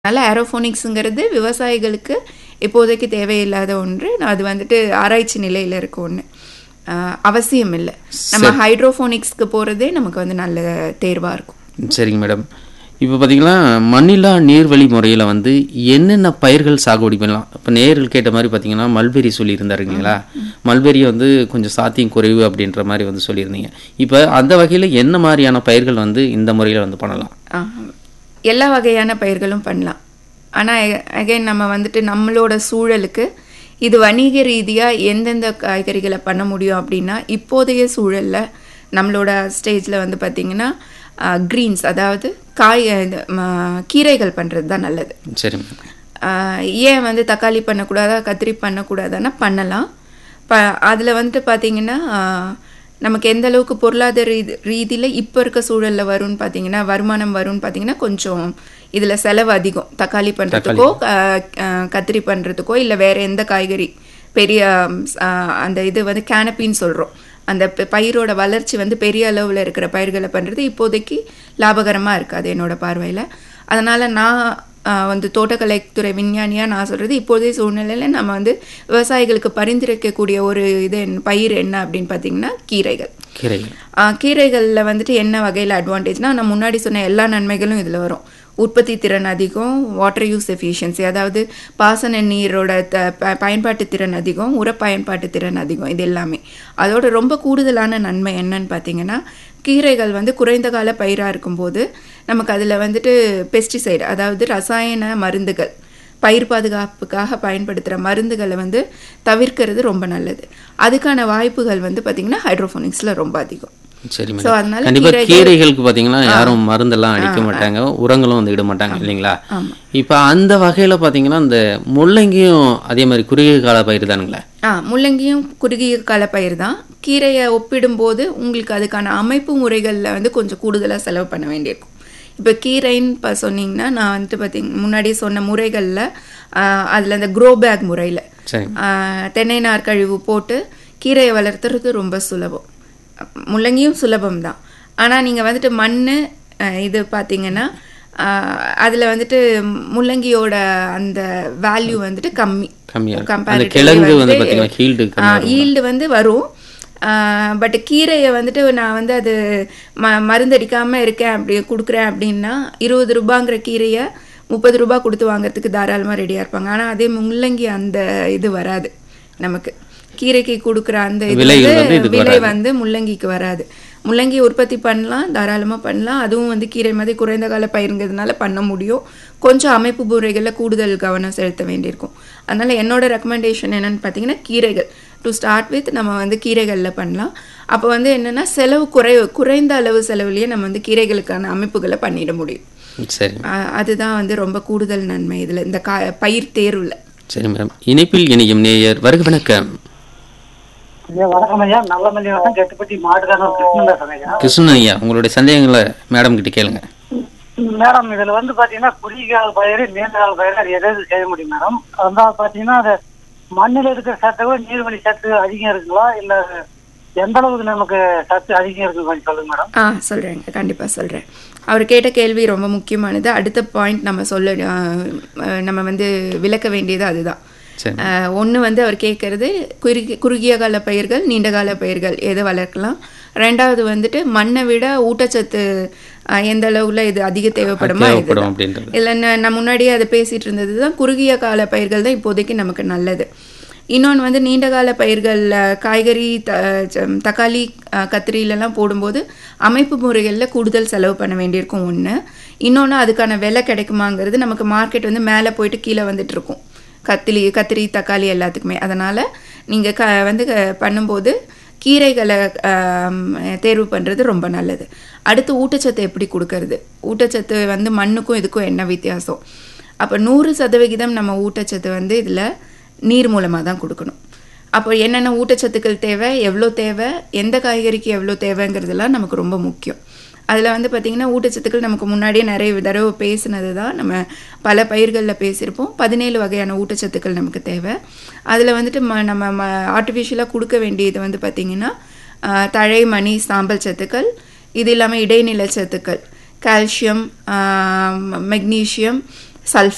அதனால் ஏரோஃபோனிக்ஸுங்கிறது விவசாயிகளுக்கு இப்போதைக்கு தேவையில்லாத ஒன்று அது வந்துட்டு ஆராய்ச்சி நிலையில் இருக்க ஒன்று அவசியம் இல்லை நம்ம ஹைட்ரோஃபோனிக்ஸ்க்கு போகிறதே நமக்கு வந்து நல்ல தேர்வாக இருக்கும் சரிங்க மேடம் இப்போ பார்த்தீங்கன்னா மண்ணில்லா நீர்வழி முறையில் வந்து என்னென்ன பயிர்கள் சாகுபடி பண்ணலாம் இப்போ நேர்கள் கேட்ட மாதிரி பார்த்தீங்கன்னா மல்பெரி சொல்லியிருந்தாரு இல்லைங்களா மல்பெரியை வந்து கொஞ்சம் சாத்தியம் குறைவு அப்படின்ற மாதிரி வந்து சொல்லியிருந்தீங்க இப்போ அந்த வகையில் என்ன மாதிரியான பயிர்கள் வந்து இந்த முறையில் வந்து பண்ணலாம் ஆ, எல்லா வகையான பயிர்களும் பண்ணலாம் ஆனால் அகைன் நம்ம வந்துட்டு நம்மளோட சூழலுக்கு இது வணிக ரீதியாக எந்தெந்த காய்கறிகளை பண்ண முடியும் அப்படின்னா இப்போதைய சூழலில் நம்மளோட ஸ்டேஜில் வந்து பார்த்திங்கன்னா க்ரீன்ஸ் அதாவது காய் இது, ம, கீரைகள் பண்ணுறது தான் நல்லது சரி மேடம் ஆஹ் ஏன் வந்து தக்காளி பண்ணக்கூடாதா கத்திரி பண்ணக்கூடாதான்னா பண்ணலாம் ப அதில் வந்துட்டு பார்த்தீங்கன்னா ஆஹ் நமக்கு எந்த அளவுக்கு பொருளாதார ரீதி ரீதியில் இப்போ இருக்க சூழலில் வரும்னு பார்த்தீங்கன்னா வருமானம் வரும்னு பார்த்தீங்கன்னா கொஞ்சம் இதில் செலவு அதிகம் தக்காளி பண்ணுறதுக்கோ கத்திரி பண்ணுறதுக்கோ இல்லை வேறு எந்த காய்கறி பெரிய ஆஹ் அந்த இது வந்து கேனப்பின்னு சொல்கிறோம் அந்த ப- பயிரோட வளர்ச்சி வந்து பெரிய அளவில் இருக்கிற பயிர்களை பண்ணுறது இப்போதைக்கு லாபகரமாக இருக்காது என்னோட பார்வையில் அதனால் நான் ஆஹ் வந்து தோட்டக்கலைத்துறை விஞ்ஞானியாக நான் சொல்கிறது இப்போதைய சூழ்நிலையில் நம்ம வந்து விவசாயிகளுக்கு பரிந்துரைக்கக்கூடிய ஒரு இது என்ன- பயிர் என்ன அப்படின்னு பார்த்தீங்கன்னா கீரைகள் கீரைகள் ஆஹ் கீரைகளில் வந்துட்டு என்ன வகையில் அட்வான்டேஜ்னால் நான் முன்னாடி சொன்ன எல்லா நன்மைகளும் இதில் வரும் உற்பத்தி திறன் அதிகம் வாட்டர் யூஸ் எஃபிஷியன்சி அதாவது பாசன நீரோட த ப- பயன்பாட்டு திறன் அதிகம் உர பயன்பாட்டு திறன் அதிகம் இது எல்லாமே அதோட ரொம்ப கூடுதலான நன்மை என்னன்னு பார்த்தீங்கன்னா கீரைகள் வந்து குறைந்த கால பயிராக இருக்கும்போது நமக்கு அதில் வந்துட்டு பெஸ்டிசைடு அதாவது ரசாயன மருந்துகள் பயிர் பாதுகாப்புக்காக பயன்படுத்துகிற மருந்துகளை வந்து தவிர்க்கிறது ரொம்ப நல்லது அதுக்கான வாய்ப்புகள் வந்து பார்த்திங்கன்னா ஹைட்ரோஃபோனிக்ஸில் ரொம்ப அதிகம் சரி ஸோ மேடம் அதனால கண்டிப்பாக கீரைகள் கீரைகளுக்கு பார்த்தீங்கன்னா யாரும் மருந்தெல்லாம் அடிக்க மாட்டாங்க உரங்களும் வந்து இட மாட்டாங்க இல்லைங்களா இப்போ அந்த வகையில் பார்த்தீங்கன்னா இந்த முள்ளங்கியும் அதே மாதிரி குறுகிய கால பயிர் தானுங்களே ஆ முள்ளங்கியும் குறுகிய கால பயிர் தான் கீரையை ஒப்பிடும்போது உங்களுக்கு அதுக்கான அமைப்பு முறைகளில் வந்து கொஞ்சம் கூடுதலாக செலவு பண்ண வேண்டியிருக்கும் இப்போ கீரைன்னு இப்போ சொன்னீங்கன்னா நான் வந்துட்டு பார்த்தீங்க முன்னாடி சொன்ன முறைகளில் அதில் அந்த க்ரோ பேக் முறையில் சரி தென்னை நார் கழிவு போட்டு கீரையை வளர்த்துறது ரொம்ப சுலபம் முள்ளங்கியும் சுலபம் தான் ஆனால் நீங்கள் வந்துட்டு மண் இது பார்த்தீங்கன்னா அதில் வந்துட்டு முள்ளங்கியோட அந்த வேல்யூ வந்துட்டு கம்மி கம்மியா இருக்கும். அந்த Comparatively கிழங்கு வந்து பார்த்தீங்கன்னா ஹீல்டு ஈல்டு வந்து வரும் பட் கீரையை வந்துட்டு நான் வந்து அது ம மருந்தடிக்காமல் இருக்கேன் அப்படி கொடுக்குறேன் அப்படின்னா இருபது ரூபாங்கிற கீரையை முப்பது ரூபாய் கொடுத்து வாங்குறதுக்கு தாராளமாக ரெடியாக இருப்பாங்க ஆனால் அதே முள்ளங்கி அந்த இது வராது நமக்கு கீரைக்கு கொடுக்குற அந்த இது விலைகள் வந்து வந்து இதுக்கு விலை வந்து முள்ளங்கிக்கு வராது முள்ளங்கி உற்பத்தி பண்ணலாம் தாராளமாக பண்ணலாம் அதுவும் வந்து கீரை மாதிரி குறைந்த கால பயிருங்கிறதுனால பண்ண முடியும் கொஞ்சம் அமைப்பு முறைகளில் கூடுதல் கவனம் செலுத்த வேண்டியிருக்கும் அதனால் என்னோட ரெக்கமெண்டேஷன் என்னன்னு பார்த்தீங்கன்னா கீரைகள் டு ஸ்டார்ட் வித் நம்ம வந்து கீரைகளில் பண்ணலாம் அப்போ வந்து என்னென்னா செலவு குறை குறைந்த அளவு செலவுலேயே நம்ம வந்து கீரைகளுக்கான அமைப்புகளை பண்ணிட முடியும் சரி அ- அதுதான் வந்து ரொம்ப கூடுதல் நன்மை இதில் இந்த கா பயிர் தேர்வில் சரி மேடம் இணைப்பில் இணையும் நேயர் வருக வணக்கம் ஐயா வணக்கம் ஐயா நல்ல மல்லி வட்டம் கெட்டுப்பட்டி மாட்டுக்காரர் கிருஷ்ணன் பேசுறேன் ஐயா கிருஷ்ணன் ஐயா உங்களுடைய சந்தேகங்களை மேடம் கிட்ட கேளுங்க மேடம் இதுல வந்து பாத்தீங்கன்னா குறுகிய பயிர் நீண்ட கால பயிர் அது எதாவது செய்ய முடியும் மேடம் அதான் பாத்தீங்கன்னா அது மண்ணில் இருக்கிற சத்தை விட நீர்வழி சத்து அதிகம் இருக்குங்களா இல்ல எந்த அளவுக்கு நமக்கு சத்து அதிகம் இருக்கு கொஞ்சம் சொல்லுங்க மேடம் ஆ சொல்கிறேங்க கண்டிப்பாக சொல்கிறேன் அவர் கேட்ட கேள்வி ரொம்ப முக்கியமானது அடுத்த பாயிண்ட் நம்ம சொல்ல ஆ, நம்ம வந்து விளக்க வேண்டியது அதுதான் சரி ஒன்று வந்து அவர் கேட்குறது குறுகிய குறுகிய கால பயிர்கள் நீண்ட கால பயிர்கள் எதை வளர்க்கலாம் ரெண்டாவது வந்துட்டு மண்ணை விட ஊட்டச்சத்து ஆ, எந்த அளவுல இது அதிக தேவைப்படுமா தேவைப்படும் இதுதான். அப்படின்றது இல்லை நான் நான் முன்னாடியே அதை பேசிட்டு இருந்தது தான் குறுகிய கால பயிர்கள் தான் இப்போதைக்கு நமக்கு நல்லது இன்னொன்று வந்து நீண்ட கால பயிர்கள் அஹ், காய்கறி த ச- தக்காளி அஹ், கத்திரிலெல்லாம் போடும்போது அமைப்பு முறைகளில் கூடுதல் செலவு பண்ண வேண்டியிருக்கும் ஒன்று இன்னொன்று அதுக்கான விலை கிடைக்குமாங்கிறது நமக்கு மார்க்கெட் வந்து மேலே போயிட்டு கீழே வந்துட்டு இருக்கும் கத்திரி கத்திரி தக்காளி எல்லாத்துக்குமே அதனால் நீங்கள் க வந்து க- பண்ணும்போது கீரைகளை ஆம், தேர்வு பண்ணுறது ரொம்ப நல்லது அடுத்து ஊட்டச்சத்து எப்படி கொடுக்கறது ஊட்டச்சத்து வந்து மண்ணுக்கும் இதுக்கும் என்ன வித்தியாசம் அப்போ நூறு சதவிகிதம் நம்ம ஊட்டச்சத்து வந்து இதில் நீர் மூலமாக தான் கொடுக்கணும் அப்போ என்னென்ன ஊட்டச்சத்துக்கள் தேவை எவ்வளோ தேவை எந்த காய்கறிக்கு எவ்வளோ தேவைங்கிறதுலாம் நமக்கு ரொம்ப முக்கியம் அதில் வந்து பார்த்திங்கன்னா ஊட்டச்சத்துக்கள் நமக்கு முன்னாடியே நிறைய தடவை பேசுனது தான் நம்ம பல பயிர்களில் பேசியிருப்போம் பதினேழு வகையான ஊட்டச்சத்துக்கள் நமக்கு தேவை அதில் வந்துட்டு ம நம்ம ம ஆர்டிஃபிஷியலாக கொடுக்க வேண்டியது வந்து பார்த்திங்கன்னா ஆஹ், தழை மணி சாம்பல் சத்துக்கள் இது இல்லாமல் இடைநிலை சத்துக்கள் கால்சியம் மெக்னீஷியம் சல்ஃபர்